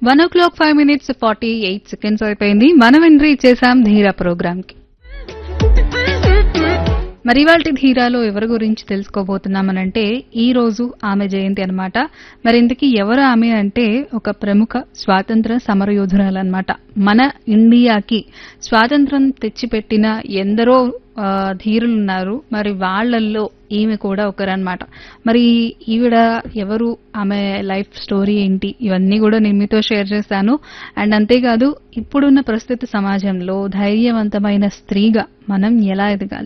one o'clock five minutes forty eight seconds అయిపోయింది మనం entry ఇచ్చేసాం ధీరా ప్రోగ్రామ్ కి మరి ఇవాళ ధీరాలో ఎవరి గురించి తెలుసుకోబోతున్నామనంటే ఈ రోజు ఆమె జయంతి అన్నమాట మరి ఇంతకీ ఎవరు ఆమె అంటే ఒక ప్రముఖ స్వాతంత్ర సమరయోధురాలు అనమాట మన ఇండియాకి స్వాతంత్రం తెచ్చిపెట్టిన ఎందరో ఆ, ధీరులున్నారు మరి వాళ్ళల్లో ఈమె కూడా ఒకరన్నమాట మరి ఈవిడ ఎవరు ఆమె లైఫ్ స్టోరీ ఏంటి ఇవన్నీ కూడా నేను మీతో షేర్ చేస్తాను అండ్ అంతేకాదు ఇప్పుడున్న ప్రస్తుత సమాజంలో ధైర్యవంతమైన స్త్రీగా మనం ఎలా ఎదగాలి